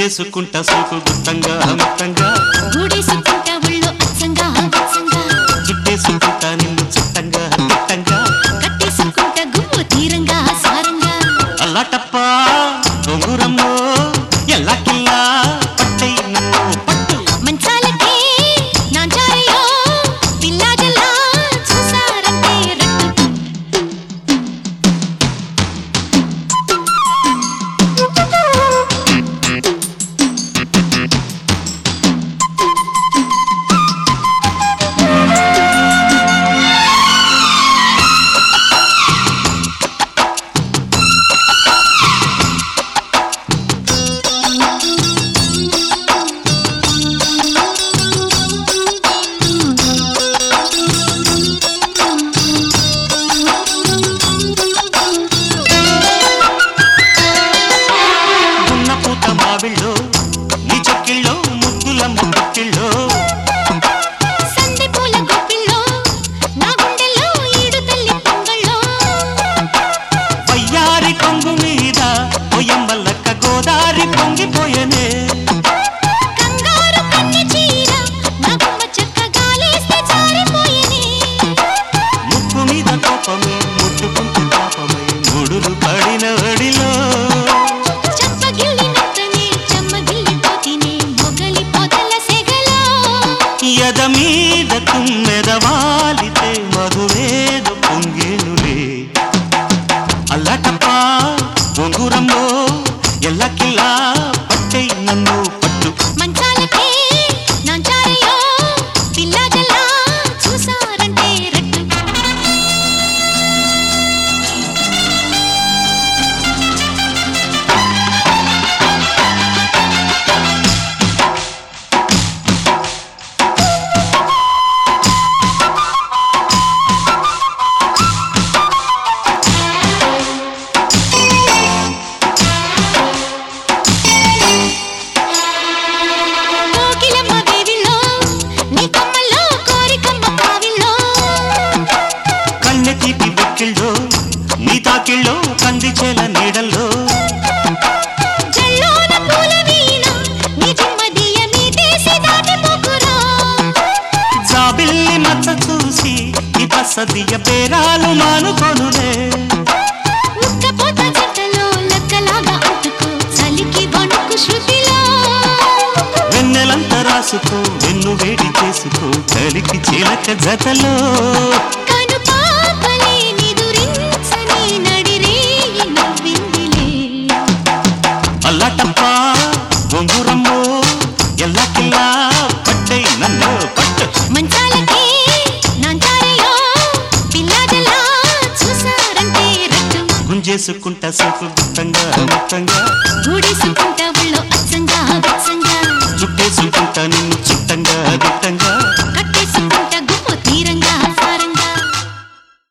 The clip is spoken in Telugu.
గుంజేసుకుంటా సోకు గుత్తంగా మొత్తంగా ఊడేసుకుంటా ఒళ్ళు అచ్చంగా అచ్చంగా చుట్టేసుకుంటా నిన్ను చుట్టంగా చుట్టంగా కట్టేసుకుంటా గుమ్ము తీరంగా సారంగా అల్లాటప్ప దొంగురమ్మో ఎల్లాకిల్లా పట్టై నన్ను పట్టు మంచాలకే నాంచారయ్యో పిల్లాజలా చూసారంటే రట్టు ఉన్న పూత మావిళ్ళో నీ చెక్కిళ్ళో ముద్దుల ముక్కిళ్ళో సందె పూల గొప్పిల్లో నా గుండెల్లో ఈడు తల్లి పొంగళ్ళో వయ్యారి కొంగు మీద పొయ్యంబల్లక్క గోదారి పొంగిపోయనే కంగారు కన్నె చీర నా గుమ్మ చెక్క గాలేస్తే జారిపోయేనే ముక్కు మీద కోపమే ముట్టుకుంటూ పాపమై ముడులు పడిన వడిలో చప్పగిల్లినంతనే చెమ్మగిల్లిపోతినే మొగలి పొదల సెగలో ఎద మీద తుమ్మెద వాలితే మధువేద పొంగేనులే అల్లటప్ప గొంగురంలో ఎల్లకిల్లా పట్టై నన్ను పట్టు మంచాలకే నాంచారయ్యో పిల్లాజలా చూసారంటే రట్టు కోకిలమ్మ వేవిలో నీ కొమ్మల్లో కోరికమ్మ కావిల్లో కన్నె తీపి బొక్కిళ్ళో నీ తాకిళ్ళో కందిచేల నీడల్లో జల్లోన పూల వీణ నీ జిమ్మదియ మీటేసి దాటిపోకురా జాబిల్లి మచ్చ చూసి ఈ బసదియ పేరాలు మానుకొనులే ఉక్కపోత జంటలో లక్కలాగా అంటుకో చలికి వణుకు శృతిలో వెన్నెలంత రాసుకో వెన్ను వేడి చేసుకో కలికి చిలక జతలో కను పాపలే నిదురించని నడిరేయి నవ్విందిలే అల్లటప్ప గొంగురమ్మో ఎల్లకిల్లా పట్టై నన్ను పట్టు మంచాలకే నాంచారయ్యో పిల్లాజలా చూసారంటే రట్టు గుంజేసుకుంటా సోకు గుత్తంగా మొత్తంగా ఊడేసుకుంటా ఒళ్ళో అచ్చంగా అచ్చంగా